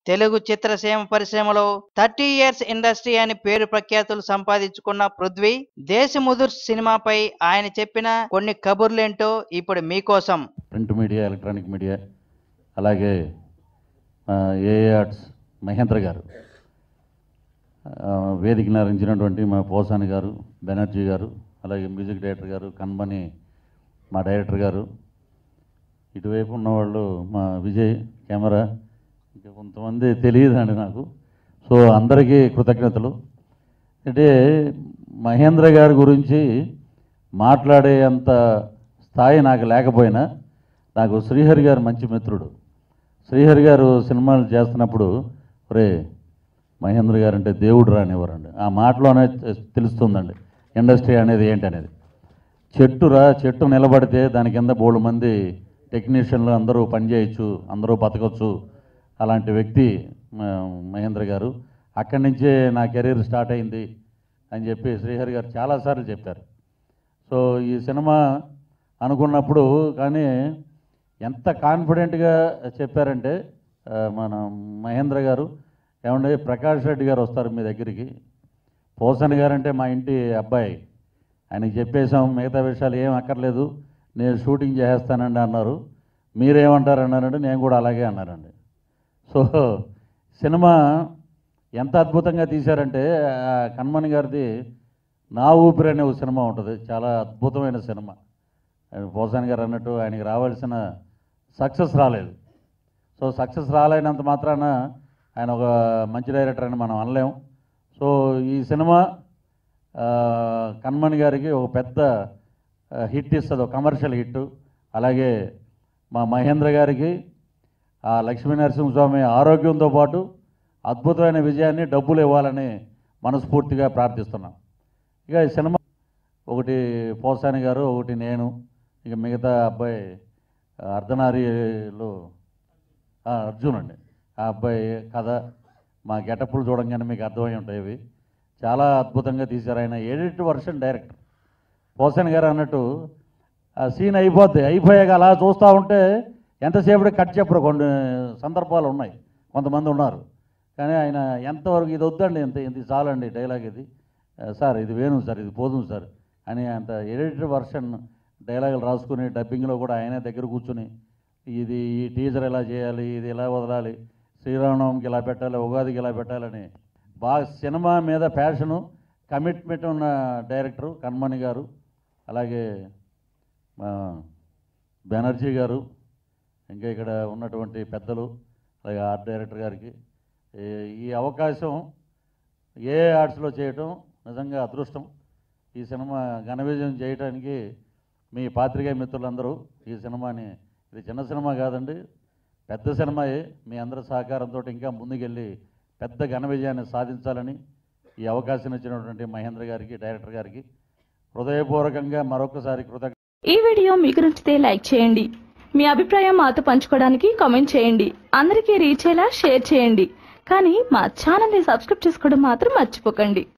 తెలుగు చిత్రసీమ పరిశ్రమలో thirty years industry అని పేరు ప్రఖ్యాతులు సంపాదించుకున్న పృథ్వీ దేశముదుర్ సినిమాపై ఆయన చెప్పిన కొన్ని కబుర్లేంటో ఇప్పుడు మీకోసం ప్రింట్ మీడియా ఎలక్ట్రానిక్ మీడియా అలాగే ఏఏ ఆర్ట్స్ మహేంద్ర గారు ఆ, వేదిక నరించినటువంటి మా పోసాని గారు బెనర్జీ గారు అలాగే మ్యూజిక్ డైరెక్టర్ గారు కన్మని మా డైరెక్టర్ గారు ఇటువైపు ఉన్నవాళ్ళు మా విజయ్ కెమెరా ఇంకా కొంతమంది తెలియదండి నాకు సో అందరికీ కృతజ్ఞతలు అంటే మహేంద్ర గారి గురించి మాట్లాడే అంత స్థాయి నాకు లేకపోయినా నాకు శ్రీహరి గారు మంచి మిత్రుడు శ్రీహరి గారు సినిమాలు చేస్తున్నప్పుడు ఒరే మహేంద్ర గారు అంటే దేవుడు రానివ్వరండి ఆ మాటలోనే తె- తెలుస్తుందండి ఇండస్ట్రీ అనేది ఏంటనేది చెట్టురా చెట్టు నిలబడితే దాని కింద బోళ్ళు మంది టెక్నీషియన్లు అందరూ పనిచేయచ్చు అందరూ బతకచ్చు అలాంటి వ్యక్తి మ- మహేంద్ర గారు అక్కడి నుంచే నా కెరీర్ స్టార్ట్ అయింది అని చెప్పి శ్రీహరి గారు చాలాసార్లు చెప్పారు సో ఈ సినిమా అనుకున్నప్పుడు కానీ ఎంత కాన్ఫిడెంట్గా చెప్పారంటే ఆ, మన మహేంద్ర గారు ఏమంటే ప్రకాష్ రెడ్డి గారు వస్తారు మీ దగ్గరికి పోసన్ గారు అంటే మా ఇంటి అబ్బాయి ఆయనకి చెప్పేశాం మిగతా విషయాలు ఏం అక్కర్లేదు నేను షూటింగ్ చేసేస్తానండి అన్నారు మీరేమంటారు అన్నారంటే నేను కూడా అలాగే అన్నారండి సో సినిమా ఎంత అద్భుతంగా తీశారంటే ఆ కన్మణి గారిది నా ఊపిరి అనే ఒక సినిమా ఉంటుంది చాలా అద్భుతమైన సినిమా ఆయన పోసాని గారు అన్నట్టు ఆయనకి రావాల్సిన సక్సెస్ రాలేదు సో సక్సెస్ రాలేనంత మాత్రాన ఆయన ఒక మంచి డైరెక్టర్ అని మనం అనలేం సో ఈ సినిమా ఆ, కన్మణి గారికి ఒక పెద్ద ఆ, హిట్ ఇస్తుంది ఒక కమర్షియల్ హిట్ అలాగే మా మహేంద్ర గారికి ఆ లక్ష్మీ నరసింహస్వామి ఆరోగ్యంతో పాటు అద్భుతమైన విజయాన్ని డబ్బులు ఇవ్వాలని మనస్ఫూర్తిగా ప్రార్థిస్తున్నాం ఇక ఈ సినిమా ఒకటి పోసాని గారు ఒకటి నేను ఇక మిగతా అబ్బాయి అర్ధనారిలో ఆ, అర్జున్ అండి ఆ అబ్బాయి కథ మా గెటప్పులు చూడంగానే మీకు అర్థమై ఉంటాయి ఇవి చాలా అద్భుతంగా తీశారు ఆయన ఎడిట్ వర్షన్ డైరెక్టర్ పోసన్ గారు అన్నట్టు ఆ సీన్ అయిపోద్ది అయిపోయాక అలా చూస్తూ ఉంటే ఎంతసేపటి కట్ చెప్పరు కొన్ని సందర్భాలు ఉన్నాయి కొంతమంది ఉన్నారు కానీ ఆయన ఎంతవరకు ఇది వద్దండి ఇంత ఇది చాలండి డైలాగ్ ఇది ఆ, సార్ ఇది వేణు సార్ ఇది పోదు సార్ అని అంత ఎడిటర్ వర్షన్ డైలాగులు రాసుకుని డబ్బింగ్లో కూడా ఆయనే దగ్గర కూర్చుని ఇది ఈ టీజర్ ఎలా చేయాలి ఇది ఎలా వదలాలి శ్రీరామనవమికి ఇలా పెట్టాలి ఉగాదికి ఇలా పెట్టాలని బాగా సినిమా మీద ప్యాషను కమిట్మెంట్ ఉన్న డైరెక్టరు కన్మణి గారు అలాగే మా బెనర్జీ గారు ఇంకా ఇక్కడ ఉన్నటువంటి పెద్దలు అలాగే ఆర్ట్ డైరెక్టర్ గారికి ఈ- ఈ అవకాశం ఏ ఆర్ట్స్లో చేయటం నిజంగా అదృష్టం ఈ సినిమా ఘన విజయం చేయడానికి మీ పాత్రికేయ మిత్రులందరూ ఈ సినిమాని ఇది చిన్న సినిమా కాదండి పెద్ద సినిమాయే మీ అందరి సహకారంతో ఇంకా ముందుకెళ్ళి పెద్ద ఘన విజయాన్ని సాధించాలని ఈ అవకాశం ఇచ్చినటువంటి మహేంద్ర గారికి డైరెక్టర్ గారికి హృదయపూర్వకంగా మరొకసారి కృతజ్ఞ ఈ వీడియో మీకు నచ్చితే లైక్ చేయండి మీ అభిప్రాయం మాతో పంచుకోవడానికి కామెంట్ చేయండి అందరికీ రీచ్ అయ్యేలా షేర్ చేయండి కానీ మా ఛానల్ని సబ్స్క్రైబ్ చేసుకోవడం మాత్రం మర్చిపోకండి